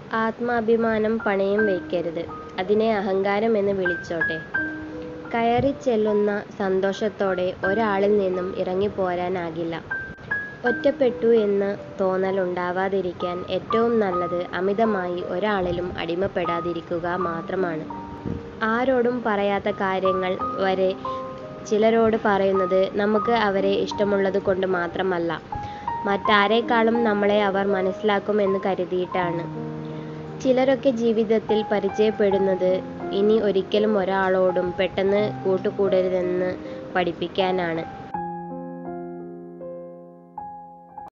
ആത്മാഭിമാനം പണയം വയ്ക്കരുത്. അതിനെ അഹങ്കാരം എന്ന് വിളിച്ചോട്ടെ. കയറിച്ചെല്ലുന്ന സന്തോഷത്തോടെ ഒരാളിൽ നിന്നും ഇറങ്ങിപ്പോരാനാകില്ല. ഒറ്റപ്പെട്ടു എന്ന് തോന്നലുണ്ടാവാതിരിക്കാൻ ഏറ്റവും നല്ലത് അമിതമായി ഒരാളിലും അടിമപ്പെടാതിരിക്കുക മാത്രമാണ്. ആരോടും പറയാത്ത കാര്യങ്ങൾ വരെ ചിലരോട് പറയുന്നത് നമുക്ക് അവരെ ഇഷ്ടമുള്ളതുകൊണ്ട് മാത്രമല്ല, മറ്റാരേക്കാളും നമ്മളെ അവർ മനസ്സിലാക്കും എന്ന് കരുതിയിട്ടാണ്. ചിലരൊക്കെ ജീവിതത്തിൽ പരിചയപ്പെടുന്നത് ഇനി ഒരിക്കലും ഒരാളോടും പെട്ടെന്ന് കൂട്ടുകൂടരുതെന്ന് പഠിപ്പിക്കാനാണ്.